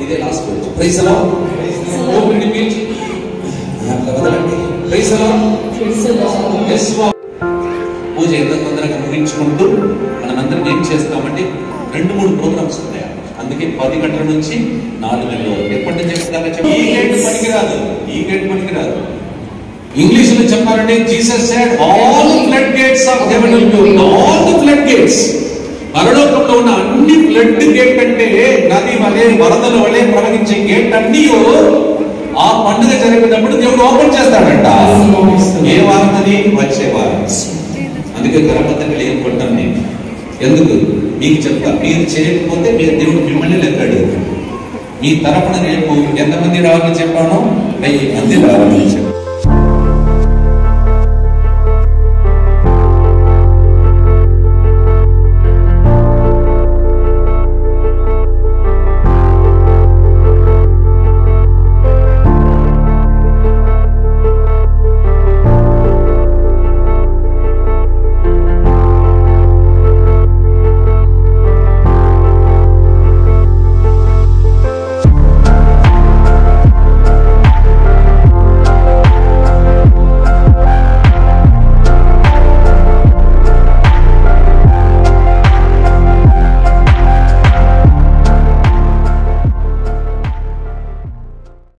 ఇదే లాస్ట్ రోజు ప్రైజ్ అలా ఓపెన్ రిపీట్ వదలండి ప్రైజ్ అలా ఎస్ పూజ ఎంత తొందరగా ముగించుకుంటూ మనమందరం ఏం చేస్తామంటే రెండు మూడు ప్రోగ్రామ్స్ ఉన్నాయి అందుకే పది గంటల నుంచి నాలుగు గంటల వరకు ఎప్పటి నుంచి చెప్తారా చెప్పండి ఈ గేట్ పనికిరాదు ఈ గేట్ పనికిరాదు ఇంగ్లీష్ లో చెప్పాలంటే Jesus said all floodgates of heaven will be all the floodgates పరలోకంలో ఉన్న అన్ని ఫ్లడ్ గేట్ అంటే నది వలె వరదల వలె ప్రవహించే గేట్ అన్ని ఆ పండుగ జరిగినప్పుడు దేవుడు ఓపెన్ చేస్తాడంట ఏ వారం అది వచ్చే వారం అందుకే కరపత్రికలు ఏం కొట్టాం నేను ఎందుకు మీకు చెప్తా మీరు చేయకపోతే మీరు దేవుడు మిమ్మల్ని లెక్కాడు మీ తరపున రేపు ఎంతమంది రావాలని చెప్పానో వెయ్యి మంది రావాలని చెప్పాను